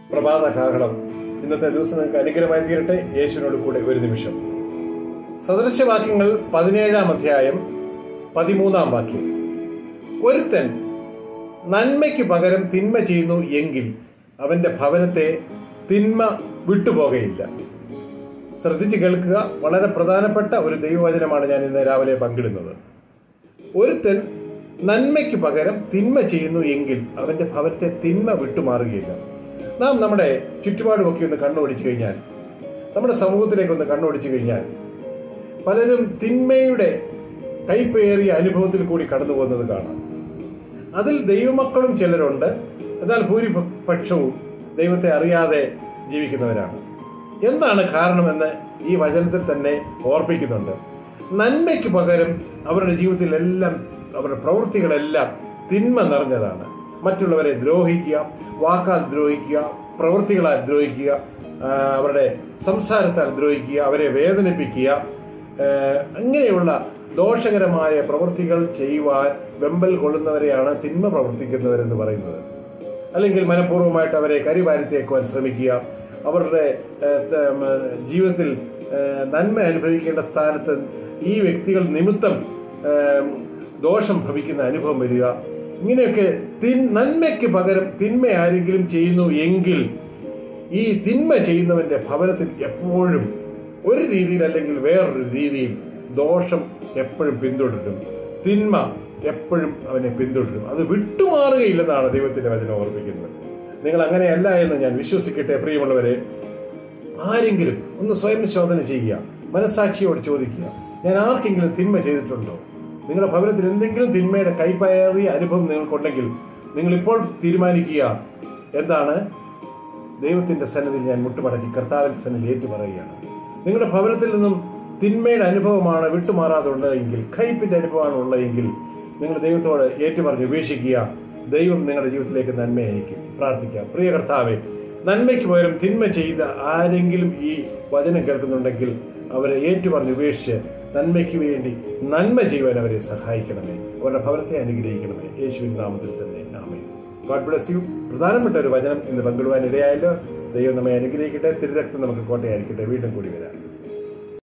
പ്രഭാത കാഹളം ഇന്നത്തെ ദിവസം നിങ്ങൾക്ക് അനുഗ്രഹമായി തീരട്ടെ യേശുവിനോട് കൂടെ ഒരു നിമിഷം സദൃശവാക്യങ്ങൾ പതിനേഴാം അധ്യായം പതിമൂന്നാം വാക്യം ഒരുത്തൻ നന്മയ്ക്ക് പകരം തിന്മ ചെയ്യുന്നു എങ്കിൽ അവന്റെ ഭവനത്തെ തിന്മ വിട്ടുപോകയില്ല ശ്രദ്ധിച്ച് കേൾക്കുക വളരെ പ്രധാനപ്പെട്ട ഒരു ദൈവവചനമാണ് ഞാൻ ഇന്ന് രാവിലെ പങ്കിടുന്നത് ഒരുത്തൻ നന്മയ്ക്ക് പകരം തിന്മ ചെയ്യുന്നു എങ്കിൽ അവന്റെ ഭവനത്തെ തിന്മ വിട്ടുമാറുകയില്ല നാം നമ്മുടെ ചുറ്റുപാടുമൊക്കെ ഒന്ന് കണ്ണോടിച്ചു കഴിഞ്ഞാൽ നമ്മുടെ സമൂഹത്തിലേക്ക് ഒന്ന് കണ്ണോടിച്ചു കഴിഞ്ഞാൽ പലരും തിന്മയുടെ കൈപ്പേറിയ അനുഭവത്തിൽ കൂടി കടന്നു പോകുന്നത് കാണാം അതിൽ ദൈവമക്കളും ചിലരുണ്ട് എന്നാൽ ഭൂരിപക്ഷവും ദൈവത്തെ അറിയാതെ ജീവിക്കുന്നവരാണ് എന്താണ് കാരണമെന്ന് ഈ വചനത്തിൽ തന്നെ ഓർപ്പിക്കുന്നുണ്ട് നന്മയ്ക്ക് പകരം അവരുടെ ജീവിതത്തിലെല്ലാം അവരുടെ പ്രവൃത്തികളെല്ലാം തിന്മ നിറഞ്ഞതാണ് മറ്റുള്ളവരെ ദ്രോഹിക്കുക വാക്കാൽ ദ്രോഹിക്കുക പ്രവൃത്തികളാൽ ദ്രോഹിക്കുക ആ, അവരുടെ സംസാരത്താൽ ദ്രോഹിക്കുക അവരെ വേദനിപ്പിക്കുക ആ, അങ്ങനെയുള്ള ദോഷകരമായ പ്രവൃത്തികൾ ചെയ്യുവാൻ വെമ്പൽ കൊള്ളുന്നവരെയാണ് തിന്മ പ്രവർത്തിക്കുന്നവരെന്ന് പറയുന്നത് അല്ലെങ്കിൽ മനഃപൂർവ്വമായിട്ട് അവരെ കരിവാരിത്തേക്കുവാൻ ശ്രമിക്കുക അവരുടെ ഏഹ്, ത- ഉം, ജീവിതത്തിൽ ഏഹ്, നന്മ അനുഭവിക്കേണ്ട സ്ഥാനത്ത് ഈ വ്യക്തികൾ നിമിത്തം ഏഹ്, ദോഷം ഭവിക്കുന്ന അനുഭവം വരിക ഇങ്ങനെയൊക്കെ തിൻ നന്മയ്ക്ക് പകരം തിന്മ ആരെങ്കിലും ചെയ്യുന്നു എങ്കിൽ ഈ തിന്മ ചെയ്യുന്നവന്റെ ഭവനത്തിൽ എപ്പോഴും ഒരു രീതിയിൽ അല്ലെങ്കിൽ വേറൊരു രീതിയിൽ ദോഷം എപ്പോഴും പിന്തുടരും തിന്മ എപ്പോഴും അവനെ പിന്തുടരും അത് വിട്ടുമാറുകയില്ലെന്നാണ് ദൈവത്തിന്റെ വചനം ഓർമ്മിക്കുന്നത് നിങ്ങൾ അങ്ങനെയല്ല എന്ന് ഞാൻ വിശ്വസിക്കട്ടെ പ്രിയമുള്ളവരെ ആരെങ്കിലും ഒന്ന് സ്വയം ശോധന ചെയ്യുക മനസാക്ഷിയോട് ചോദിക്കുക ഞാൻ ആർക്കെങ്കിലും തിന്മ ചെയ്തിട്ടുണ്ടോ നിങ്ങളുടെ ഭവനത്തിൽ എന്തെങ്കിലും തിന്മയുടെ കൈപ്പയറിയ അനുഭവം നിങ്ങൾക്കുണ്ടെങ്കിൽ നിങ്ങൾ ഇപ്പോൾ തീരുമാനിക്കുക എന്താണ് ദൈവത്തിന്റെ സന്നിധിയിൽ ഞാൻ മുട്ടുമടക്കി കർത്താവിന്റെ സന്നിധിയിൽ ഏറ്റുപറയുകയാണ് നിങ്ങളുടെ ഭവനത്തിൽ നിന്നും തിന്മയുടെ അനുഭവമാണ് വിട്ടുമാറാതെ ഉള്ളതെങ്കിൽ കയ്പിന്റെ അനുഭവമാണ് ഉള്ളതെങ്കിൽ നിങ്ങൾ ദൈവത്തോട് ഏറ്റുപറഞ്ഞ് ഉപേക്ഷിക്കുക ദൈവം നിങ്ങളുടെ ജീവിതത്തിലേക്ക് നന്മ അയക്കും പ്രാർത്ഥിക്കാം പ്രിയ കർത്താവെ നന്മയ്ക്ക് പകരം തിന്മ ചെയ്ത ആരെങ്കിലും ഈ വചനം കേൾക്കുന്നുണ്ടെങ്കിൽ അവരെ ഏറ്റുപറഞ്ഞ് ഉപേക്ഷിച്ച് നന്മയ്ക്ക് വേണ്ടി നന്മ ചെയ്യുവാൻ അവരെ സഹായിക്കണമേ അവരുടെ ഭവനത്തെ അനുഗ്രഹിക്കണമേ യേശുവിൻ നാമത്തിൽ തന്നെ ആമേ ഗോഡ് ബ്ലസ് യു പ്രധാനപ്പെട്ട ഒരു വചനം ഇന്ന് പങ്കിടുവാൻ ഇടയായല്ലോ ദൈവം നമ്മെ അനുഗ്രഹിക്കട്ടെ തിരുരക്തം നമുക്ക് കോട്ടയായിരിക്കട്ടെ വീണ്ടും കൂടി വരാം